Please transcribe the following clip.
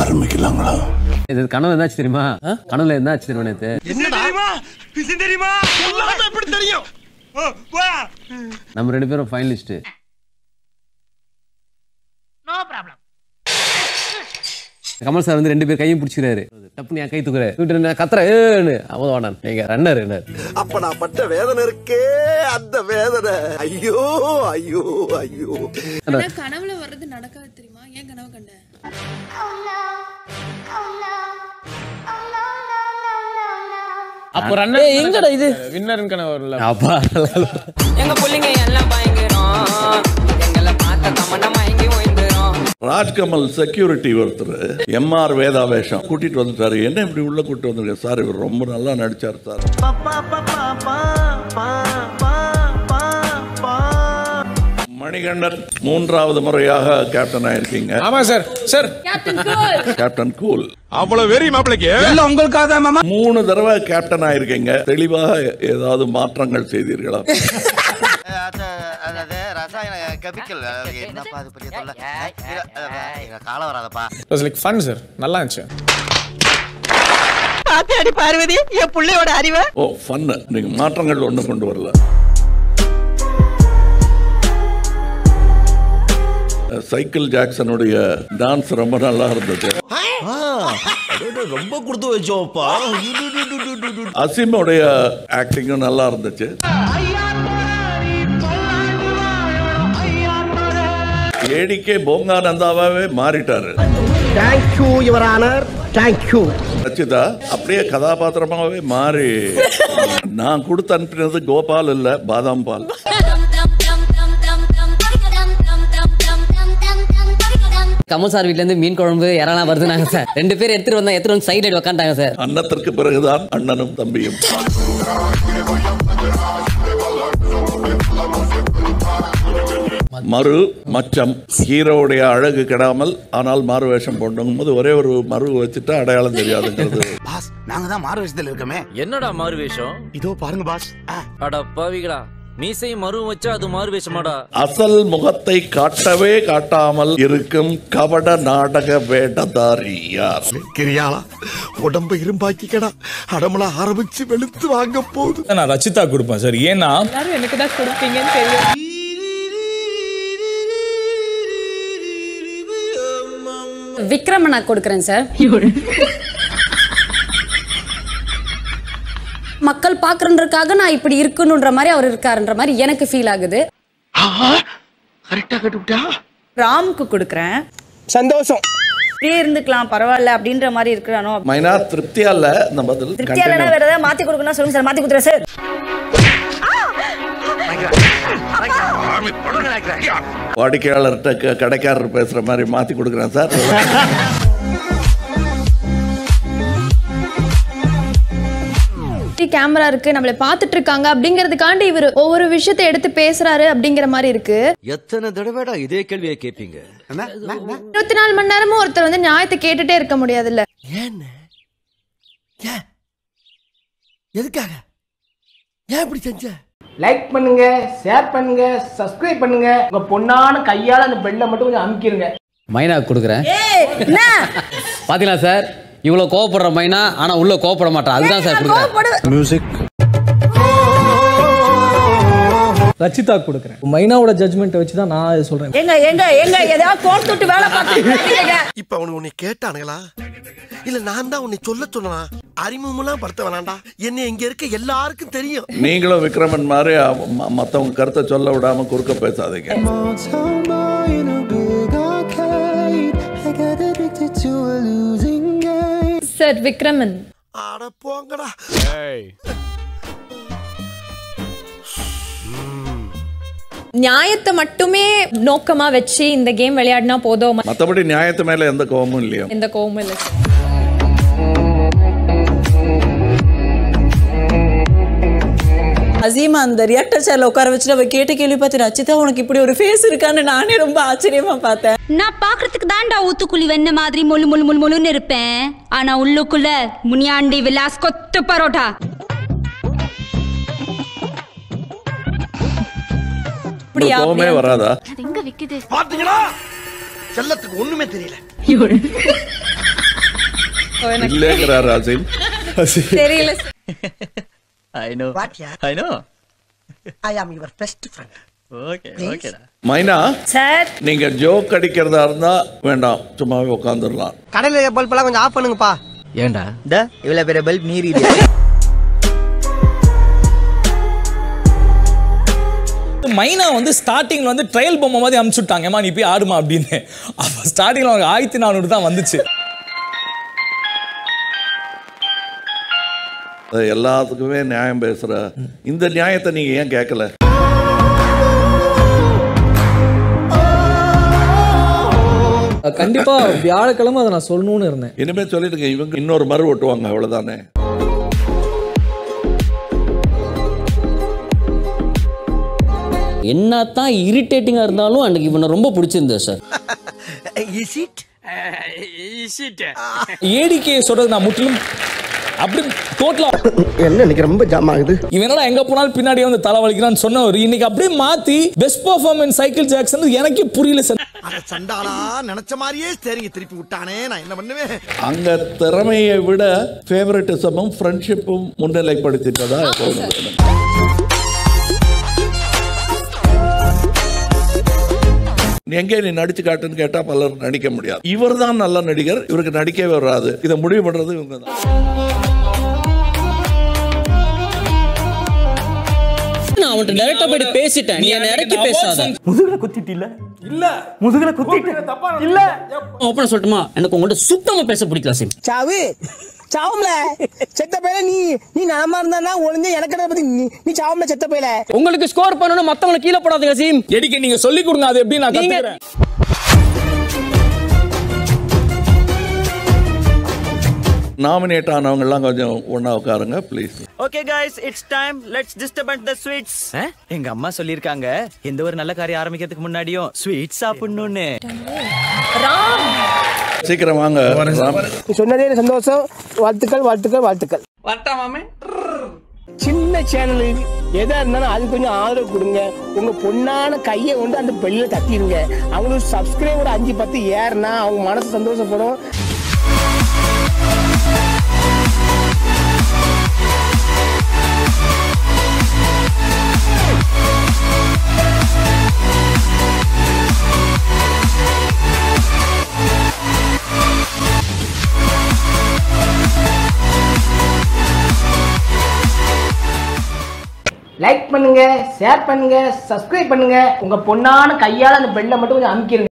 ஆரம்பிக்கலாங்களா இது கனவு என்னாச்சு தெரியுமா கனவுல என்னாச்சு தெரியுமா நேத்து நம்ம ரெண்டு பேரும் ஃபைனலிஸ்ட் கமல் சார் வந்து ரெண்டு பேர் கையும் பிடிச்சிக்கிறாரு டப்புன்னு என் கை தூக்குறாரு தூக்கிட்டு நான் கத்துறேன் ஏன்னு அவன் வாடான் நீங்க ரன்னர் என்ன அப்ப நான் பட்ட வேதனை இருக்கே அந்த வேதனை ஐயோ ஐயோ ஐயோ ஆனா கனவுல வர்றது நடக்காது தெரியுமா ஏன் கனவு கண்ட அப்போ ரன்னர் எங்கடா இது வின்னர்னு கனவு வரல அப்பா எங்க புள்ளைங்க எல்லாம் பயங்கரம் எங்களை பார்த்த கமண்டம் மயங்கி ஓய்ந்துரும் ராஜ்கமல் செக்யூரிட்டி ஒருத்தர் எம்ஆர் வேதா வேஷம் கூட்டிட்டு வந்துட்டாரு என்ன இப்படி உள்ள கூட்டிட்டு வந்திருக்க சார் இவர் ரொம்ப நல்லா நடிச்சார் சார் மணிகண்டன் மூன்றாவது முறையாக கேப்டன் ஆயிருக்கீங்க ஆமா சார் சார் கேப்டன் கூல் அவ்வளவு வெறி மாப்பிளைக்கு எல்லாம் உங்களுக்காக தான் மாமா மூணு தடவை கேப்டன் ஆயிருக்கீங்க தெளிவாக ஏதாவது மாற்றங்கள் செய்தீர்களா அதாவது ரசாயன கெமிக்கல் என்னப்பா அது பெரிய தொல்லை காலம் வராதப்பா it was like fun sir நல்லா இருந்துச்சு பாத்தியாடி பார்வதி என் புள்ளையோட அறிவை ஓ ஃபன்னு நீங்க மாற்றங்கள் ஒன்றும் கொண்டு வரல சைக்கிள் ஜாக்சனுடைய டான்ஸ் ரொம்ப நல்லா இருந்தது ரொம்ப கொடுத்து வச்சோப்பா அசீமோடைய ஆக்டிங்கும் நல்லா இருந்துச்சு ஏடிக்கே போங்கானந்தாவே மாறிட்டாரு thank you your honour thank you Rachitha அப்படியே கதாபாத்திரமாவே மாறி நான் கொடுத்து அனுப்பினது கோபால் இல்ல பாதாம் பால் கமல் சார் வீட்ல இருந்து மீன் குழம்பு இறலாம் வருதுனாங்க சார் ரெண்டு பேர் எடுத்துட்டு வந்தா எடுத்துட்டு வந்து சைடு உட்காந்துட்டாங்க சார் அன்னத்திற்கு பிறகுதான் அண்ணனும் தம்பியும் மறு மச்சம் ஹீரோவுடைய அழகு கெடாமல் ஆனால் மாறு வேஷம் போட்டோங்கும் போது ஒரே ஒரு மறு வச்சுட்டா அடையாளம் தெரியாதுங்கிறது பாஸ் நாங்க தான் மாறு விஷயத்துல இருக்கோமே என்னடா மாறு வேஷம் இதோ பாருங்க பாஸ் அட பாவிகளா மீசையும் மருவும் வச்சா அது மாறு வேஷமாடா அசல் முகத்தை காட்டவே காட்டாமல் இருக்கும் கபட நாடக வேடதாரி யார் கிரியாளா உடம்ப இரும்பாக்கிக்கடா அடமலா ஆரம்பிச்சு வெளுத்து வாங்க போகுது நான் ரச்சிதா கொடுப்பேன் சார் ஏன்னா எல்லாரும் எனக்கு தான் கொடுப்பீங்கன்னு தெரியும் விக்ரம நான் கொடுக்குறேன் சார் மக்கள் பார்க்கறன்றதுக்காக நான் இப்படி இருக்கணுன்ற மாதிரி அவர் இருக்காருன்ற மாதிரி எனக்கு ஃபீல் ஆகுது கரெக்டா கட்டுவிட்டா ராம்க்கு கொடுக்குறேன் சந்தோஷம் இப்படியே இருந்துக்கலாம் பரவாயில்ல அப்படின்ற மாதிரி இருக்கிறானோ மைனா திருப்தியா இல்ல இந்த பதில் திருப்தியா இல்லைன்னா Continue. வேற ஏதாவது மாத்தி கொடுக்கணும் சொல்லுங்க சார் மாத்தி கொடுத்துறேன் சார் வாடிக்கையாளர்கிட்ட க- கடைக்காரர் பேசுற மாதிரி மாத்தி கொடுக்குறேன் சார் கேமரா இருக்கு நம்மள பாத்துட்டு இருக்காங்க அப்படிங்கறதுக்காண்டி இவர் ஒவ்வொரு விஷயத்தை எடுத்து பேசுறாரு அப்படிங்கிற மாதிரி இருக்கு எத்தனை தடவைடா இதே கேள்வியை கேட்பீங்க இருபத்தி நாலு மணி நேரமும் ஒருத்தர் வந்து நியாயத்தை கேட்டுட்டே இருக்க முடியாதுல்ல எதுக்காக ஏன் இப்படி செஞ்ச லைக் பண்ணுங்க ஷேர் பண்ணுங்க சப்ஸ்கிரைப் பண்ணுங்க உங்க பொண்ணான கையால அந்த பெல்ல மட்டும் கொஞ்சம் அமுக்கிருங்க மைனா கொடுக்குறேன் என்ன பாத்தீங்களா சார் இவ்வளவு கோவப்படுற மைனா ஆனா உள்ள கோவப்பட மாட்டான் அதுதான் சார் கொடுக்குறேன் மியூசிக் ரச்சிதா கொடுக்குறேன் மைனாவோட ஜட்மெண்ட் வச்சு தான் நான் சொல்றேன் எங்க எங்க எங்க ஏதாவது கோர்த்து விட்டு வேலை பார்த்துருக்கீங்க இப்ப அவனு உன்னை கேட்டானுங்களா இல்ல நான் தான் உன்னை சொல்ல சொன்னா அறிமுகமெல்லாம் படுத்த வேணாண்டா என்ன இங்க இருக்க எல்லாருக்கும் தெரியும் நீங்களும் விக்ரமன் மாதிரி அவ- ம- மத்தவங்க கருத்தை சொல்ல விடாம குறுக்க பேசாதீங்க சார் விக்ரமன் அட போங்கடா நியாயத்தை மட்டுமே நோக்கமா வச்சு இந்த கேம் விளையாடினா போதும் மத்தபடி நியாயத்து மேல எந்த கோபமும் இல்லையா எந்த கோவமும் இல்லை சார் அசீமா அந்த ரியாக்டர் சேர்ல உட்கார வச்சுட்டு அவ கேட்ட கேள்வி பார்த்து ரச்சிதா உனக்கு இப்படி ஒரு ஃபேஸ் இருக்கான்னு நானே ரொம்ப ஆச்சரியமா பார்த்தேன் நான் பாக்குறதுக்கு தான்டா ஊத்துக்குழி வெண்ண மாதிரி மொழு மொழு மொழு மொழுன்னு இருப்பேன் ஆனா உள்ளுக்குள்ள முனியாண்டி விலாஸ் கொத்து பரோட்டா உங்களுக்கு கோபமே வராதா எங்க விக்குது பாத்தீங்களா செல்லத்துக்கு ஒண்ணுமே தெரியல இல்லைங்கிறார் அசீம் தெரியல I know வாட்யா I know I am your best friend okay ஓகேடா மைனா சார் நீங்க ஜோக் அடிக்கிறதா இருந்தா வேண்டாம் சும்மாவே உட்காந்துடலாம் கடையில பல்பெல்லாம் கொஞ்சம் ஆஃப் பண்ணுங்கப்பா ஏன்டா இந்த இவ்வளவு பெரிய பல்ப் மீறி மைனா வந்து ஸ்டார்டிங்ல வந்து ட்ரையல் பொம்மை மாதிரி அமுச்சுட்டாங்க ஏமா நீ போய் ஆடுமா அப்படின்னு அப்ப ஸ்டார்டிங்ல அவங்க ஆயிரத்தி நானூறு தான் வந்துச்சு அது எல்லாத்துக்குமே நியாயம் பேசுற இந்த நியாயத்தை நீங்க ஏன் கேட்கல கண்டிப்பா வியாழக்கிழமை அதை நான் சொல்லணும்னு இருந்தேன் இனிமே சொல்லிடுங்க இவங்க இன்னொரு மறு ஓட்டுவாங்க அவ்வளவுதானே என்னத்தான் இரிட்டேட்டிங்கா இருந்தாலும் அன்னைக்கு இவனை ரொம்ப பிடிச்சிருந்தது சார் இஸ் இட் ஏடிகே சொல்றது நான் முற்றிலும் அப்படி டோட்டலா என்ன இன்னைக்கு ரொம்ப ஜாம் ஆகுது இவன் என்னடா எங்க போனாலும் பின்னாடியே வந்து தலை வலிக்கிறான்னு சொன்னவர் இன்னைக்கு அப்படியே மாத்தி பெஸ்ட் பர்ஃபார்மன்ஸ் சைக்கிள் ஜாக்சன் எனக்கே புரியல சார் அட சண்டாளா நினைச்ச மாதிரியே சரிங்க திருப்பி விட்டானே நான் என்ன பண்ணுவேன் அங்க திறமையை விட ஃபேவரட்டிசமும் ஃப்ரெண்ட்ஷிப்பும் முன்னிலைப்படுத்திட்டதா தோணுது எனக்கு. எங்கே நீ நடிச்சு காட்டுன்னு கேட்டா பலர் நடிக்க முடியாது இவர் தான் நல்ல நடிகர் இவருக்கு நடிக்கவே வராது இதை முடிவு பண்றது இவங்க தான் நான் அவன்கிட்ட டைரக்டா போயிட்டு பேசிட்டேன் நீ என்ன இறக்கி பேசாத ஓப்பனா சொல்லட்டுமா எனக்கு உங்கள்ட்ட சுத்தமா பேச பிடிக்கல சிம் சாவு சாவும்ல செத்த பையல நீ நீ நலமா இருந்தா ஒளிஞ்ச எனக்கு என்ன பத்தி நீ நீ சாவும்ல செத்த பையல உங்களுக்கு ஸ்கோர் பண்ணனும் மத்தவங்களை கீழே போடாதீங்க சீம் எடிக்க நீங்க சொல்லி கொடுங்க அது எப்படி நான் நீங்க- கத்துக்கிறேன் நாமினேட் ஆனவங்க எல்லாம் கொஞ்சம் ஒண்ணா உட்காருங்க please okay guys it's time let's distribute the sweets எங்க அம்மா சொல்லிருக்காங்க எந்த ஒரு நல்ல காரியம் ஆரம்பிக்கிறதுக்கு முன்னாடியும் ஸ்வீட் சாப்பிடணும்னு சீக்கிரம் வாங்க ராம். நீ சொன்னதே எனக்கு சந்தோஷம் வாழ்த்துக்கள் வாழ்த்துக்கள் வாழ்த்துக்கள் சின்ன சேனல் எதா இருந்தாலும் அது கொஞ்சம் ஆதரவு கொடுங்க உங்க பொண்ணான கையை கொண்டு அந்த பெல்ல தட்டிடுங்க அவங்களுக்கு சப்ஸ்கிரைபர் அஞ்சு பத்து ஏறுனா அவங்க மனசு சந்தோஷப்படும் லைக் பண்ணுங்க ஷேர் பண்ணுங்க சப்ஸ்கிரைப் பண்ணுங்க உங்க பொண்ணான கையால அந்த பெல்லை மட்டும் கொஞ்சம் அமுக்கிடுங்க